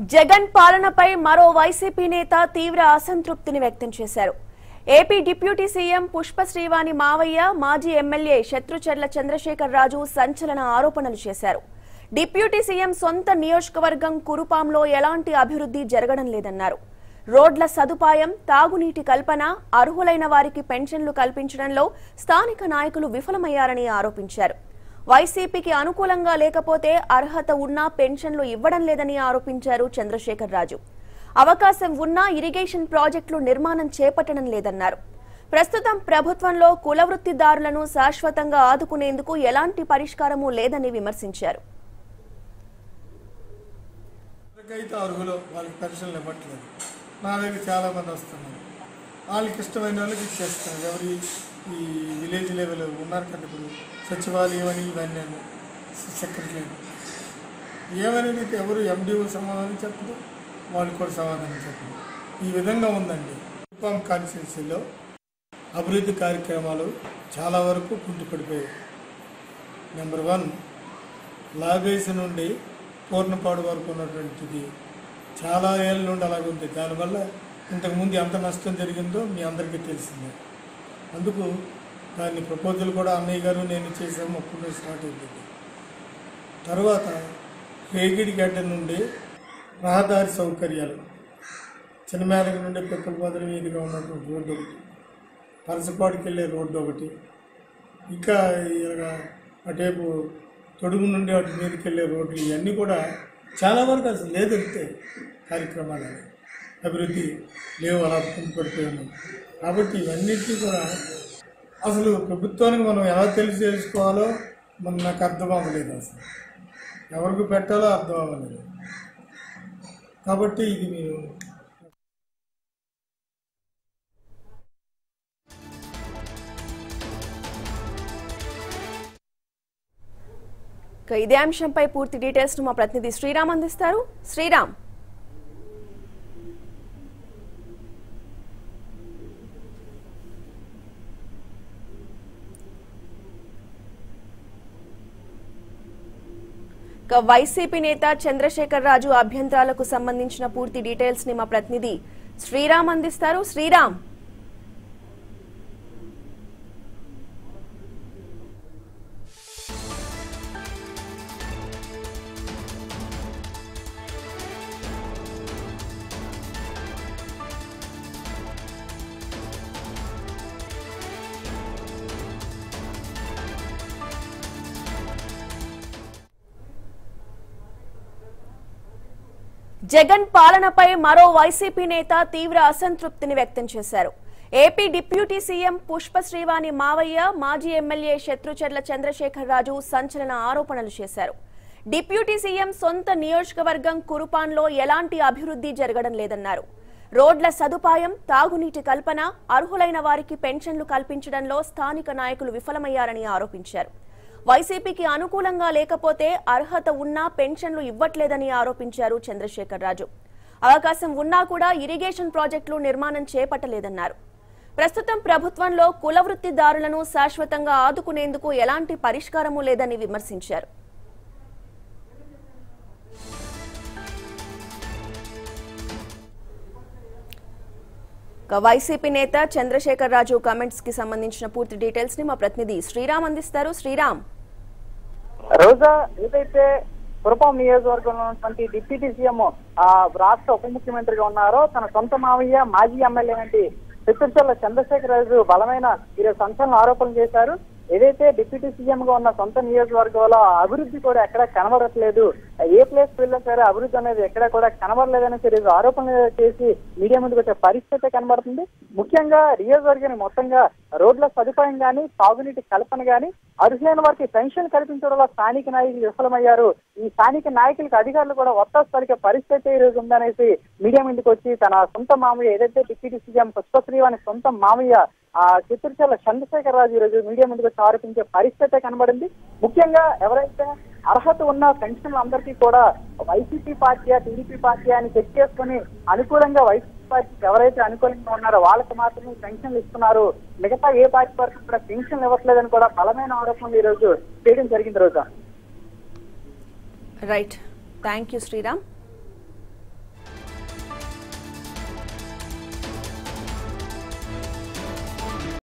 జగన్ పాలనపై మరో వైసీపీ నేత తీవ్ర అసంతృప్తిని వ్యక్తం చేశారు AP deputy CM Pushpa Srivani మావయ్య మాజీ ఎమ్మెల్యే శత్రుచర్ల చంద్రశేఖర్ రాజు సంచలన ఆరోపణలు చేశారు డిప్యూటీ సీఎం సొంత నియోజకవర్గం కురుపాంలో ఎలాంటి అభివృద్ధి జరగడం లేదన్నారు రోడ్ల సదుపాయం తాగునీటి కల్పన అర్హులైన వారికి పెన్షన్లు కల్పించడంలో స్థానిక నాయకులు విఫలమయ్యారని ఆరోపించారు వైసీపీకి అనుకూలంగా లేకపోతే అర్హత ఉన్నా పెన్షన్లు ఇవ్వడం లేదని ఆరోపించారు చంద్రశేఖర్ రాజు అవకాశం ఉన్నా ఇరిగేషన్ ప్రాజెక్టులు నిర్మాణం చేపట్టడం లేదన్నారు ప్రస్తుతం ప్రభుత్వంలో కుల వృత్తిదారులను శాశ్వతంగా ఆదుకునేందుకు ఎలాంటి పరిష్కారమూ లేదని విమర్శించారు ఎవరికైతే అర్హులో వాళ్ళకి పెన్షన్లు ఇవ్వట్లేదు నా దగ్గర చాలామంది వస్తున్నారు వాళ్ళకి ఇష్టమైన వాళ్ళకి ఇచ్చేస్తున్నారు ఎవరి ఈ విలేజ్ లెవెల్ ఉన్నారు కదా ఇప్పుడు సచివాలయం అని ఇవన్నీ అని సెక్రటరీ ఏమని మీకు ఎవరు ఎండిఓ సమాధానం చెప్పదు వాళ్ళు కూడా సమాధానం చెప్పదు ఈ విధంగా ఉందండి కుప్పం కాన్స్టిట్యున్సీలో అభివృద్ధి కార్యక్రమాలు చాలా వరకు కుంటుపడిపోయాయి నెంబర్ వన్ లాగేసి నుండి పూర్ణపాడు వరకు ఉన్నటువంటిది చాలా ఏళ్ళ నుండి అలాగే ఉంది దానివల్ల ఇంతకుముందు ఎంత నష్టం జరిగిందో మీ అందరికీ తెలిసిందే అందుకు దాన్ని ప్రపోజల్ కూడా అన్నయ్య గారు నేను చేసాము అప్పుడు స్టార్ట్ అయింది తర్వాత రేగిడి గడ్డ నుండి రహదారి సౌకర్యాలు చిన్నమేదక నుండి పిప్పలపాదరి మీదుగా ఉన్నటువంటి రోడ్డు ఒకటి పరసపాడుకి వెళ్ళే రోడ్డు ఒకటి ఇంకా ఇలాగ అటేపు తొడుగు నుండి అటు మీదకి వెళ్ళే రోడ్లు ఇవన్నీ కూడా చాలా వరకు అసలు లేదంతే కార్యక్రమాలు అనేవి. అభివృద్ధి లేవు అలా పడిపోయి ఉన్నాయి కాబట్టి ఇవన్నిటికీ కూడా అసలు ప్రభుత్వానికి మనం ఎలా తెలిసి చేసుకోవాలో మన నాకు అర్థం అవ్వలేదు అసలు ఎవరికి పెట్టాలో అర్థం అవ్వలేదు కాబట్టి ఇది మీరు ఇక ఇదే అంశంపై పూర్తి డీటెయిల్స్ ను మా ప్రతినిధి శ్రీరామ్ అందిస్తారు శ్రీరామ్ ఇక వైసీపీ నేత చంద్రశేఖర్ రాజు అభ్యంతరాలకు సంబంధించిన పూర్తి డీటెయిల్స్ ని మా ప్రతినిధి శ్రీరామ్ అందిస్తారు శ్రీరామ్ జగన్ పాలనపై మరో వైసీపీ నేత తీవ్ర అసంతృప్తిని వ్యక్తం చేశారు AP deputy CM Pushpa Srivani మావయ్య మాజీ ఎమ్మెల్యే శత్రుచర్ల చంద్రశేఖర్ రాజు సంచలన ఆరోపణలు చేశారు డిప్యూటీ సీఎం సొంత నియోజకవర్గం కురుపాన్లో ఎలాంటి అభివృద్ధి జరగడం లేదన్నారు రోడ్ల సదుపాయం తాగునీటి కల్పన అర్హులైన వారికి పెన్షన్లు కల్పించడంలో స్థానిక నాయకులు విఫలమయ్యారని ఆరోపించారు వైసీపీకి అనుకూలంగా లేకపోతే అర్హత ఉన్నా పెన్షన్లు ఇవ్వట్లేదని ఆరోపించారు చంద్రశేఖర్ రాజు అవకాశం ఉన్నా కూడా ఇరిగేషన్ ప్రాజెక్టులు నిర్మాణం చేపట్టలేదన్నారు ప్రస్తుతం ప్రభుత్వంలో కుల వృత్తిదారులను శాశ్వతంగా ఆదుకునేందుకు ఎలాంటి పరిష్కారమూ లేదని విమర్శించారు ఇక వైసీపీ నేత చంద్రశేఖర్ రాజు కామెంట్స్ కి సంబంధించిన పూర్తి డీటెయిల్స్ ని మా ప్రతినిధి శ్రీరామ్ అందిస్తారు శ్రీరామ్ రోజా ఏదైతే పురపాం నియోజకవర్గంలో ఉన్నటువంటి డిప్యూటీ సీఎం ఆ రాష్ట్ర ఉప ముఖ్యమంత్రిగా ఉన్నారో తన సొంత మావయ్య మాజీ ఎమ్మెల్యే వంటి చిత్తూరుచల్ల చంద్రశేఖర్ రాజు బలమైన ఈరోజు సంచలన ఆరోపణలు చేశారు ఏదైతే డిప్యూటీ సీఎం గా ఉన్న సొంత నియోజకవర్గంలో అభివృద్ధి కూడా ఎక్కడ కనబడట్లేదు ఏ ప్లేస్ వెళ్ళినా సరే అభివృద్ధి అనేది ఎక్కడ కూడా కనబడలేదని ఈరోజు ఆరోపణలు చేసి మీడియా ముందుకు వచ్చే పరిస్థితి కనబడుతుంది ముఖ్యంగా నియోజకవర్గాన్ని మొత్తంగా రోడ్ల సదుపాయం కానీ తాగునీటి కల్పన కానీ అర్హులైన వారికి పెన్షన్ కల్పించడంలో స్థానిక నాయకులు విఫలమయ్యారు ఈ స్థానిక నాయకులకు అధికారులు కూడా ఒత్తాసు పలికే పరిస్థితి ఈ రోజు ఉందనేసి మీడియా ముందుకు వచ్చి తన సొంత మామయ్య ఏదైతే డిప్యూటీ సీఎం పుష్పశ్రీవాణి సొంత మామయ్య ఆ చిత్తూరుచల్ల చంద్రశేఖర్ రాజు ఈ రోజు మీడియా ముందుకు వచ్చి ఆరోపించే పరిస్థితి కనబడింది ముఖ్యంగా ఎవరైతే అర్హత ఉన్న పెన్షన్లు అందరికీ కూడా వైసీపీ పార్టీ టీడీపీ పార్టీ అని చెక్ చేసుకుని అనుకూలంగా వైసీపీ పార్టీకి ఎవరైతే అనుకూలంగా ఉన్నారో వాళ్ళకి మాత్రమే పెన్షన్లు ఇస్తున్నారు మిగతా ఏ పార్టీ వరకు కూడా పెన్షన్లు ఇవ్వట్లేదని కూడా బలమైన ఆరోపణలు ఈ రోజు చేయడం జరిగింది Roja right thank you Sriram